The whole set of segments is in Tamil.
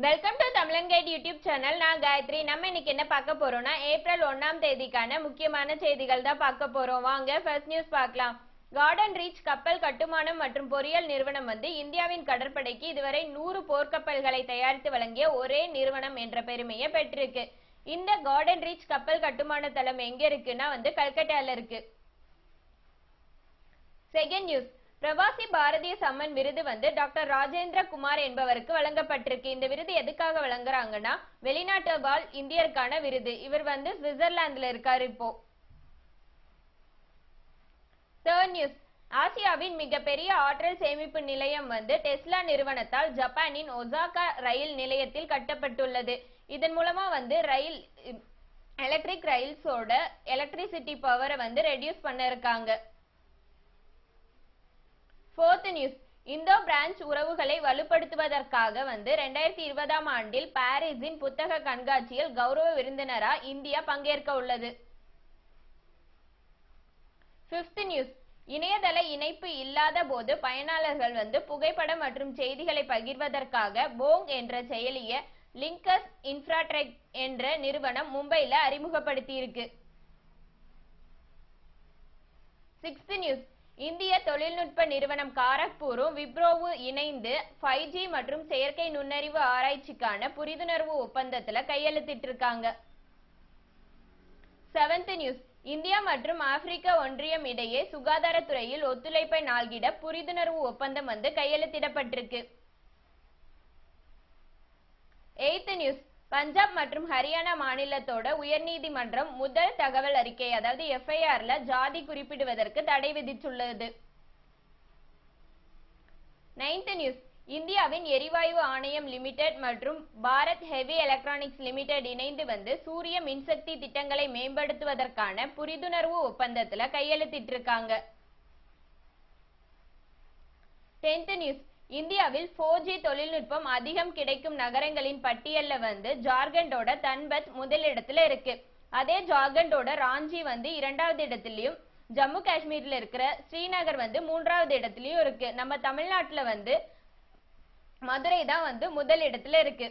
வெல்கம் டு தமிழன்கைட் யூடியூப் சேனல் நான் காயத்ரி நம்ம இன்னைக்கு என்ன பார்க்க போறோம்னா ஏப்ரல் ஒண்ணாம் தேதிக்கான முக்கியமான செய்திகள் தான் பார்க்க போறோம் வாங்க ஃபர்ஸ்ட் நியூஸ் பார்க்கலாம் கார்டன் ரீச் கப்பல் கட்டுமானம் மற்றும் பொறியியல் நிறுவனம் வந்து இந்தியாவின் கடற்படைக்கு இதுவரை நூறு போர்க்கப்பல்களை தயாரித்து வழங்கிய ஒரே நிறுவனம் என்ற பெருமையை பெற்றிருக்கு இந்த கார்டன் ரீச் கப்பல் கட்டுமான தளம் எங்க இருக்குன்னா வந்து கல்கட்டால இருக்கு செகண்ட் நியூஸ் பிரவாசி பாரதிய சம்மன் விருது வந்து டாக்டர் ராஜேந்திர குமார் என்பவருக்கு வழங்கப்பட்டிருக்கு இந்த விருது எதுக்காக வழங்குறாங்கன்னா வெளிநாட்டு வாழ் இந்தியருக்கான விருது இவர் வந்து சுவிட்சர்லாந்துல இருக்காரு இப்போ தேர்ட் நியூஸ் ஆசியாவின் மிகப்பெரிய ஆற்றல் சேமிப்பு நிலையம் வந்து டெஸ்லா நிறுவனத்தால் ஜப்பானின் ஒசாகா ரயில் நிலையத்தில் கட்டப்பட்டுள்ளது இதன் மூலமா வந்து ரயில் எலக்ட்ரிக் ரயில்ஸோட எலக்ட்ரிசிட்டி பவரை வந்து ரெடியூஸ் பண்ண இருக்காங்க ஃபோர்த் நியூஸ் இந்தோ பிரான்ச் உறவுகளை வலுப்படுத்துவதற்காக வந்து ரெண்டாயிரத்தி இருபதாம் ஆண்டில் பாரிஸின் புத்தக கண்காட்சியில் கௌரவ விருந்தினரா இந்தியா பங்கேற்க உள்ளது பிப்த் நியூஸ் இணையதள இணைப்பு இல்லாத போது பயனாளர்கள் வந்து புகைப்படம் மற்றும் செய்திகளை பகிர்வதற்காக போங் என்ற செயலிய லிங்கஸ் இன்ஃப்ராட்ரெக் என்ற நிறுவனம் மும்பைல அறிமுகப்படுத்தி இருக்கு சிக்ஸ்த் நியூஸ் இந்திய தொழில்நுட்ப நிறுவனம் காரக்பூரும் விப்ரோவும் இணைந்து ஃபைவ் ஜி மற்றும் செயற்கை நுண்ணறிவு ஆராய்ச்சிக்கான புரிந்துணர்வு ஒப்பந்தத்துல கையெழுத்திட்டு இருக்காங்க செவன்த் நியூஸ் இந்தியா மற்றும் ஆப்பிரிக்க ஒன்றியம் இடையே சுகாதாரத்துறையில் ஒத்துழைப்பை நாள்கிட புரிந்துணர்வு ஒப்பந்தம் வந்து கையெழுத்திடப்பட்டிருக்கு எய்த் நியூஸ் பஞ்சாப் மற்றும் ஹரியானா மாநிலத்தோட உயர்நீதிமன்றம் முதல் தகவல் அறிக்கை அதாவது எஃப்ஐஆர்ல ஜாதி குறிப்பிடுவதற்கு தடை விதித்துள்ளது நைன்த் நியூஸ் இந்தியாவின் எரிவாயு ஆணையம் லிமிடெட் மற்றும் பாரத் ஹெவி எலக்ட்ரானிக்ஸ் லிமிடெட் இணைந்து வந்து சூரிய மின்சக்தி திட்டங்களை மேம்படுத்துவதற்கான புரிந்துணர்வு ஒப்பந்தத்துல கையெழுத்திட்டு இருக்காங்க டென்த் நியூஸ் இந்தியாவில் ஃபோர் ஜி தொழில்நுட்பம் அதிகம் கிடைக்கும் நகரங்களின் பட்டியல்ல வந்து ஜார்க்கண்டோட தன்பத் முதலிடத்துல இருக்கு அதே ஜார்க்கண்டோட ராஞ்சி வந்து இரண்டாவது இடத்துலயும் ஜம்மு காஷ்மீர்ல இருக்கிற ஸ்ரீநகர் வந்து மூன்றாவது இடத்துலயும் இருக்கு நம்ம தமிழ்நாட்டுல வந்து மதுரை தான் வந்து முதல் இடத்துல இருக்கு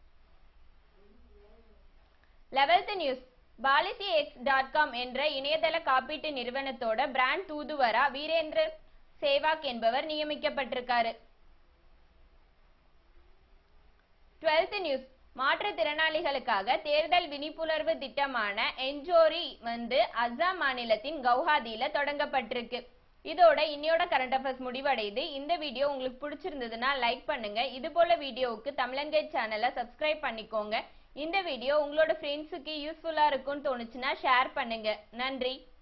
eleventh news policy X dot com என்ற இணையதள காப்பீட்டு நிறுவனத்தோட பிராண்ட் தூதுவரா வீரேந்திர சேவாக் என்பவர் நியமிக்கப்பட்டிருக்காரு டுவெல்த் நியூஸ் மாற்றுத்திறனாளிகளுக்காக தேர்தல் விழிப்புணர்வு திட்டமான என்ஜோரி வந்து அஸ்ஸாம் மாநிலத்தின் கவுஹாத்தியில தொடங்கப்பட்டிருக்கு இதோட இன்னையோட கரண்ட் அஃபேர்ஸ் முடிவடையுது இந்த வீடியோ உங்களுக்கு பிடிச்சிருந்ததுன்னா லைக் பண்ணுங்க இது போல வீடியோவுக்கு தமிழன்கைட் சேனலை சப்ஸ்கிரைப் பண்ணிக்கோங்க இந்த வீடியோ உங்களோட ஃப்ரெண்ட்ஸுக்கு யூஸ்ஃபுல்லா இருக்கும்னு தோணுச்சுன்னா ஷேர் பண்ணுங்க நன்றி